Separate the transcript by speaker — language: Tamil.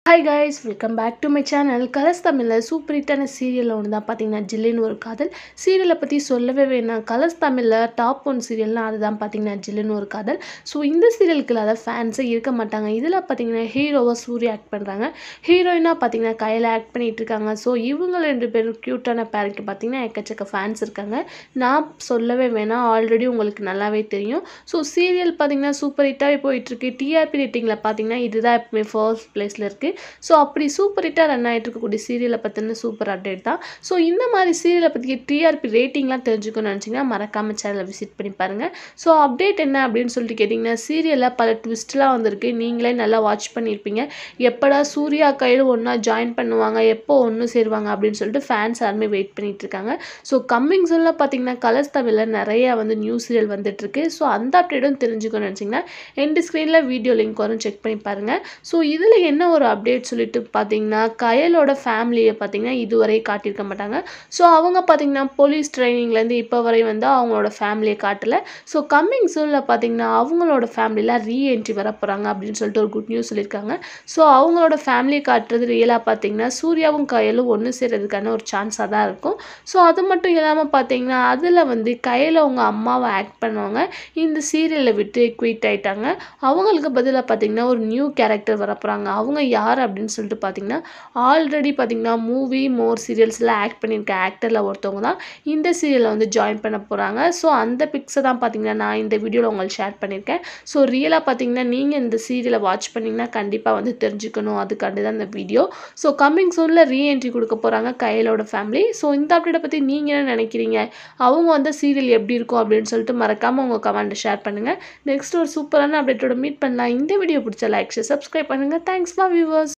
Speaker 1: hi guys welcome back to my channel Colors தமிழில் சூப்பர் ஹிட்டான சீரியலில் ஒன்று தான் பார்த்தீங்கன்னா ஜில்லுன்னு ஒரு காதல் சீரியலை பற்றி சொல்லவே வேணாம் கலர்ஸ் தமிழில் டாப் ஒன் சீரியல்னால் அதுதான் பார்த்தீங்கன்னா ஜில்லுன்னு ஒரு காதல் ஸோ இந்த சீரியலுக்கு இல்லாத ஃபேன்ஸே இருக்க மாட்டாங்க இதில் பார்த்தீங்கன்னா ஹீரோவாக சூர்யா ஆக்ட் பண்ணுறாங்க ஹீரோயினாக பார்த்தீங்கன்னா கையில் ஆக்ட் பண்ணிகிட்டு இருக்காங்க ஸோ இவங்க ரெண்டு பேரும் க்யூட்டான பேருக்கு பார்த்தீங்கன்னா எக்கச்சக்க ஃபேன்ஸ் இருக்காங்க நான் சொல்லவே வேணாம் ஆல்ரெடி உங்களுக்கு நல்லாவே தெரியும் ஸோ சீரியல் பார்த்தீங்கன்னா சூப்பர் ஹிட்டாகவே போயிட்டுருக்கு டிஆர்பி ரேட்டிங்கில் பார்த்தீங்கன்னா இதுதான் எப்பவுமே ஃபர்ஸ்ட் பிளேஸில் இருக்குது ஸோ அப்படி சூப்பர் ஹிட்டாக ரன் ஆகிட்டு இருக்கக்கூடிய சீரியலை பற்றின சூப்பர் அப்டேட் தான் ஸோ இந்த மாதிரி சீரியலை பற்றி டிஆர்பி ரேட்டிங்லாம் தெரிஞ்சுக்கணும்னு நினச்சிங்கன்னா மறக்காமல் சேனலை விசிட் பண்ணி பாருங்கள் ஸோ அப்டேட் என்ன அப்படின்னு சொல்லிட்டு கேட்டிங்கன்னா சீரியலில் பல ட்விஸ்ட்லாம் வந்திருக்கு நீங்களே நல்லா வாட்ச் பண்ணியிருப்பீங்க எப்படா சூர்யா கையில் ஒன்றா ஜாயின் பண்ணுவாங்க எப்போ ஒன்று சேருவாங்க அப்படின்னு சொல்லிட்டு ஃபேன்ஸ் யாருமே வெயிட் பண்ணிட்டு இருக்காங்க ஸோ கம்மிங் சொல்ல பார்த்தீங்கன்னா கலர்ஸ் தமிழில் நிறைய வந்து நியூ சீரியல் வந்துட்டுருக்கு ஸோ அந்த அப்டேட்டும் தெரிஞ்சுக்கணும்னு நினச்சிங்கன்னா எண்டு ஸ்க்ரீனில் வீடியோ லிங்க் வரும் செக் பண்ணி பாருங்கள் ஸோ இதில் என்ன ஒரு அப்டேட் சொல்லிட்டு பார்த்தீங்கன்னா கயலோட ஃபேமிலியை பார்த்தீங்கன்னா இதுவரை காட்டியிருக்க மாட்டாங்க ஸோ அவங்க பார்த்தீங்கன்னா போலீஸ் ட்ரைனிங்லேருந்து இப்போ வரை வந்து அவங்களோட ஃபேமிலியை காட்டல ஸோ கம்மிங் சூனில் பார்த்தீங்கன்னா அவங்களோட ஃபேமிலியில் ரீஎன்ட்ரி வர போகிறாங்க அப்படின்னு சொல்லிட்டு ஒரு குட் நியூஸ் சொல்லியிருக்காங்க ஸோ அவங்களோட ஃபேமிலியை காட்டுறது ரியலாக பார்த்தீங்கன்னா சூர்யாவும் கயலும் ஒன்று சேர்றதுக்கான ஒரு சான்ஸாக தான் இருக்கும் ஸோ அது மட்டும் இல்லாமல் பார்த்தீங்கன்னா அதில் வந்து கையில் அவங்க அம்மாவை ஆக்ட் பண்ணவங்க இந்த சீரியலை விட்டு குயிட் ஆயிட்டாங்க அவங்களுக்கு பதிலாக பார்த்தீங்கன்னா ஒரு நியூ கேரக்டர் வர போகிறாங்க அவங்க யார் அப்படின்னு சொல்லிட்டு பார்த்தீங்கன்னா ஆல்ரெடி பார்த்தீங்கன்னா மூவி மோர் சீரியல்ஸில் ஆக்ட் பண்ணியிருக்க ஆக்டரில் ஒருத்தவங்க தான் இந்த சீரியலில் வந்து ஜாயின் பண்ண போகிறாங்க ஸோ அந்த பிக்ஸை தான் பார்த்தீங்கன்னா நான் இந்த வீடியோவில் உங்களுக்கு ஷேர் பண்ணியிருக்கேன் ஸோ ரியலாக பார்த்தீங்கன்னா நீங்கள் இந்த சீரியலை வாட்ச் பண்ணிங்கன்னா கண்டிப்பாக வந்து தெரிஞ்சுக்கணும் அதுக்காண்டி தான் இந்த வீடியோ ஸோ கம்மிங் சூனில் ரீஎன்ட்ரி கொடுக்க போகிறாங்க கையலோட ஃபேமிலி ஸோ இந்த அப்டேட்டை பற்றி நீங்கள் என்ன நினைக்கிறீங்க அவங்க வந்து சீரியல் எப்படி இருக்கும் அப்படின்னு சொல்லிட்டு மறக்காமல் உங்கள் கமெண்ட்டை ஷேர் பண்ணுங்கள் நெக்ஸ்ட் ஒரு சூப்பரான அப்டேட்டோட மீட் பண்ணலாம் இந்த வீடியோ பிடிச்ச லைக் ஷேர் சப்ஸ்கிரைப் பண்ணுங்கள் தேங்க்ஸ் ஃபார் வியூவர்ஸ்